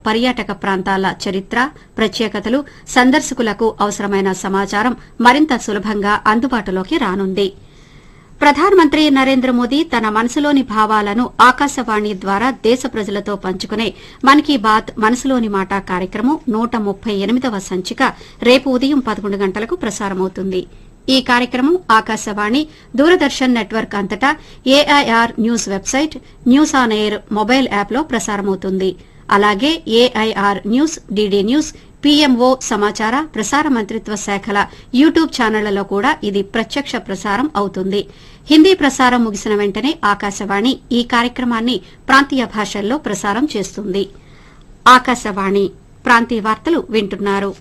పర్యాటక ప్రాంతాల చరిత్ర ప్రత్యేకతలు సందర్శకులకు అవసరమైన సమాచారం మరింత సులభంగా అందుబాటులోకి రానుంది ప్రధానమంత్రి నరేంద్ర మోదీ తన మనసులోని భావాలను ఆకాశవాణి ద్వారా దేశ ప్రజలతో పంచుకునే మన్ కీ బాత్ మనసులోని మాట కార్యక్రమం నూట ముప్పై ఎనిమిదవ సంచిక రేపు ఉదయం పదకొండు గంటలకు ప్రసారమవుతుంది ఈ కార్యక్రమం ఆకాశవాణి దూరదర్శన్ నెట్వర్క్ అంతటా AIR news website news on air mobile యాప్లో ప్రసారమవుతుంది అలాగే AIR news DD news PMO సమాచార ప్రసార మంత్రిత్వ శాఖల యూట్యూబ్ ఛానళ్లలో కూడా ఇది ప్రత్యక్ష ప్రసారం అవుతుంది హిందీ ప్రసారం ముగిసిన వెంటనే ఆకాశవాణి ఈ కార్యక్రమాన్ని ప్రాంతీయ భాషల్లో ప్రసారం చేస్తుంది ఆకాశవాణి ప్రాంతీయ వార్తలు వింటున్నారు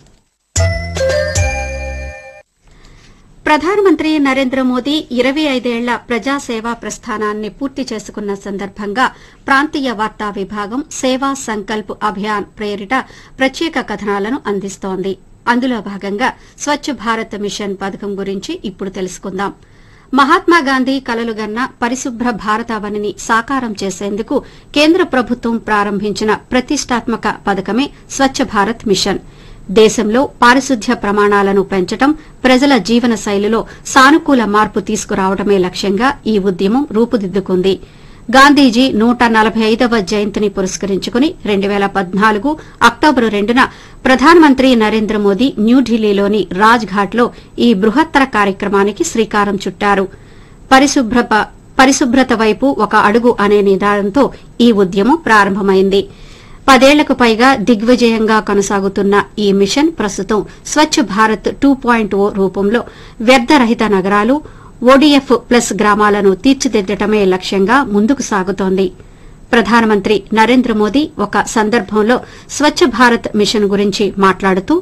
ప్రధానమంత్రి నరేంద్ర మోదీ ఇరవై ఐదేళ్ల ప్రజాసేవా ప్రస్థానాన్ని పూర్తి చేసుకున్న సందర్భంగా ప్రాంతీయ వార్తా విభాగం సేవా సంకల్ప్ అభియాన్ ప్రేరిట ప్రత్యేక కథనాలను అందిస్తోంది అందులో భాగంగా స్వచ్ఛ భారత్ మిషన్ పథకం గురించి ఇప్పుడు తెలుసుకుందాం మహాత్మాగాంధీ కలలుగన్న పరిశుభ్ర భారతావనిని సాకారం చేసేందుకు కేంద్ర ప్రభుత్వం ప్రారంభించిన ప్రతిష్టాత్మక పథకమే స్వచ్ఛ భారత్ మిషన్ దేశంలో పారిశుద్ధ్య ప్రమాణాలను పెంచడం ప్రజల జీవన శైలిలో సానుకూల మార్పు తీసుకురావడమే లక్ష్యంగా ఈ ఉద్యమం రూపుదిద్దుకుంది గాంధీజీ నూట నలభై ఐదవ జయంతిని పురస్కరించుకుని రెండు వేల పద్నాలుగు అక్టోబరు రెండున ప్రధానమంత్రి నరేంద్ర మోదీ న్యూఢిల్లీలోని రాజ్ ఘాట్లో ఈ బృహత్తర కార్యక్రమానికి శ్రీకారం చుట్టారు పరిశుభ్రప- పరిశుభ్రత వైపు ఒక అడుగు అనే నిదానంతో ఈ ఉద్యమం ప్రారంభమైంది పదేళ్లకు పైగా దిగ్విజయంగా కొనసాగుతున్న ఈ మిషన్ ప్రస్తుతం Swachh Bharat two point O రూపంలో వ్యర్థరహిత నగరాలు ఓడీఎఫ్ ప్లస్ గ్రామాలను తీర్చిదిద్దటమే లక్ష్యంగా ముందుకు సాగుతోంది ప్రధానమంత్రి నరేంద్ర మోదీ ఒక సందర్భంలో స్వచ్ఛ భారత్ మిషన్ గురించి మాట్లాడుతూ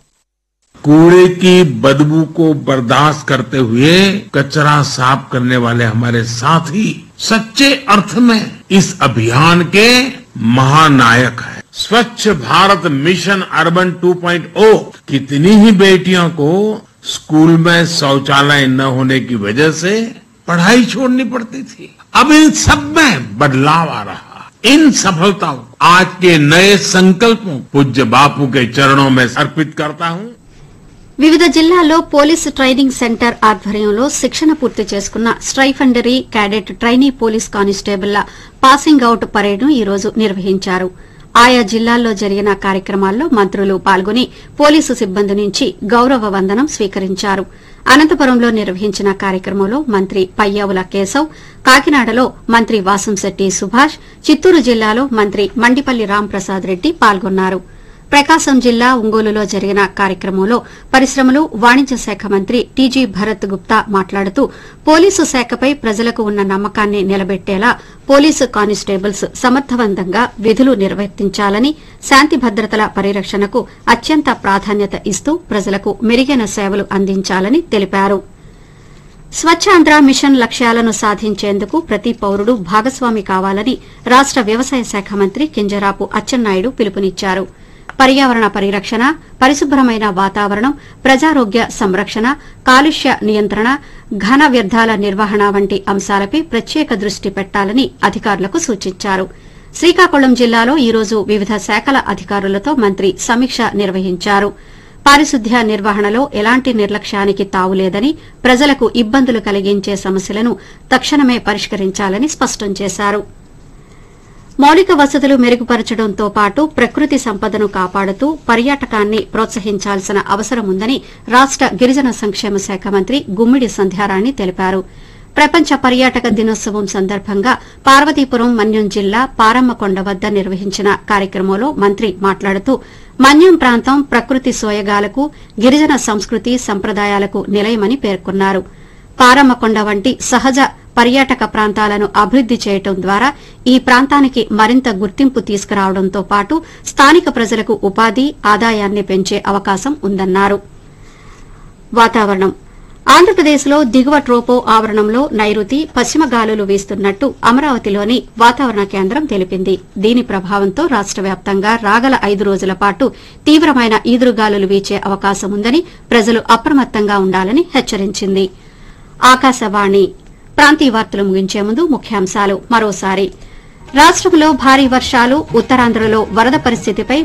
कूड़े की बदबू को बर्दाश्त करते हुए कचरा साफ करने वाले हमारे साथी सच्चे अर्थ में इस अभियान के महानायक हैं स्वच्छ भारत मिशन अर्बन 2.0 कितनी ही बेटियों को स्कूल में शौचालय न होने की वजह से पढ़ाई छोड़नी पड़ती थी अब इन सब में बदलाव आ रहा है इन सफलताओं को आज के नए संकल्पों पूज्य बापू के चरणों में अर्पित करता हूँ వివిధ జిల్లాల్లో పోలీసు ట్రైనింగ్ సెంటర్ ఆధ్వర్యంలో శిక్షణ పూర్తి చేసుకున్న స్ట్రైఫండరీ క్యాడెట్ ట్రైనీ పోలీస్ కానిస్టేబుల్ల పాసింగ్ అవుట్ పరేడ్ను ఈ రోజు నిర్వహించారు ఆయా జిల్లాల్లో జరిగిన కార్యక్రమాల్లో మంత్రులు పాల్గొని పోలీసు సిబ్బంది నుంచి గౌరవ వందనం స్వీకరించారు అనంతపురంలో నిర్వహించిన కార్యక్రమంలో మంత్రి పయ్యావుల కేశవ్ కాకినాడలో మంత్రి వాసంశెట్టి సుభాష్ చిత్తూరు జిల్లాలో మంత్రి మండిపల్లి రాంప్రసాద్ రెడ్డి పాల్గొన్నారు ప్రకాశం జిల్లా ఒంగోలులో జరిగిన కార్యక్రమంలో పరిశ్రమలు వాణిజ్య శాఖ మంత్రి టీజీ భరత్ గుప్తా మాట్లాడుతూ పోలీసు శాఖపై ప్రజలకు ఉన్న నమ్మకాన్ని నిలబెట్టేలా పోలీసు కానిస్టేబుల్స్ సమర్థవంతంగా విధులు నిర్వర్తించాలని శాంతి భద్రతల పరిరక్షణకు అత్యంత ప్రాధాన్యత ఇస్తూ ప్రజలకు మెరుగైన సేవలు అందించాలని తెలిపారు స్వచ్ఛాంధ్ర మిషన్ లక్ష్యాలను సాధించేందుకు ప్రతి పౌరుడు భాగస్వామి కావాలని రాష్ట వ్యవసాయ శాఖ మంత్రి కింజరాపు అచ్చెన్నాయుడు పిలుపునిచ్చారు పర్యావరణ పరిరక్షణ పరిశుభ్రమైన వాతావరణం ప్రజారోగ్య సంరక్షణ కాలుష్య నియంత్రణ ఘన వ్యర్థాల నిర్వహణ వంటి అంశాలపై ప్రత్యేక దృష్టి పెట్టాలని అధికారులకు సూచించారు శ్రీకాకుళం జిల్లాలో ఈ రోజు వివిధ శాఖల అధికారులతో మంత్రి సమీక్ష నిర్వహించారు పారిశుద్ధ్య నిర్వహణలో ఎలాంటి నిర్లక్ష్యానికి తావులేదని ప్రజలకు ఇబ్బందులు కలిగించే సమస్యలను తక్షణమే పరిష్కరించాలని స్పష్టం చేశారు మౌలిక వసతులు మెరుగుపరచడంతో పాటు ప్రకృతి సంపదను కాపాడుతూ పర్యాటకాన్ని ప్రోత్సహించాల్సిన అవసరం ఉందని రాష్ట గిరిజన సంక్షేమ శాఖ మంత్రి గుమ్మిడి సంధ్యారాణి తెలిపారు ప్రపంచ పర్యాటక దినోత్సవం సందర్భంగా పార్వతీపురం మన్యం జిల్లా పారమ్మకొండ వద్ద నిర్వహించిన కార్యక్రమంలో మంత్రి మాట్లాడుతూ మన్యం ప్రాంతం ప్రకృతి సోయగాలకు గిరిజన సంస్కృతి సంప్రదాయాలకు నిలయమని పేర్కొన్నారు పారమ్మకొండ వంటి సహజ పర్యాటక ప్రాంతాలను అభివృద్ది చేయడం ద్వారా ఈ ప్రాంతానికి మరింత గుర్తింపు తీసుకురావడంతో పాటు స్థానిక ప్రజలకు ఉపాధి ఆదాయాన్ని పెంచే అవకాశం ఉందన్నారు వాతావరణం ఆంధ్రప్రదేశ్లో దిగువ ట్రోపో ఆవరణంలో నైరుతి పశ్చిమ గాలులు వీస్తున్నట్టు అమరావతిలోని వాతావరణ కేంద్రం తెలిపింది దీని ప్రభావంతో రాష్ట వ్యాప్తంగా రాగల ఐదు రోజుల పాటు తీవ్రమైన ఈదురుగాలులు వీచే అవకాశం ఉందని ప్రజలు అప్రమత్తంగా ఉండాలని హెచ్చరించింది ఆకాశవాణి ప్రాంతీయ వార్తలు ముగించే ముందు ముఖ్యాంశాలు మరోసారి రాష్టంలో భారీ వర్షాలు ఉత్తరాంధ్రలో వరద పరిస్థితిపై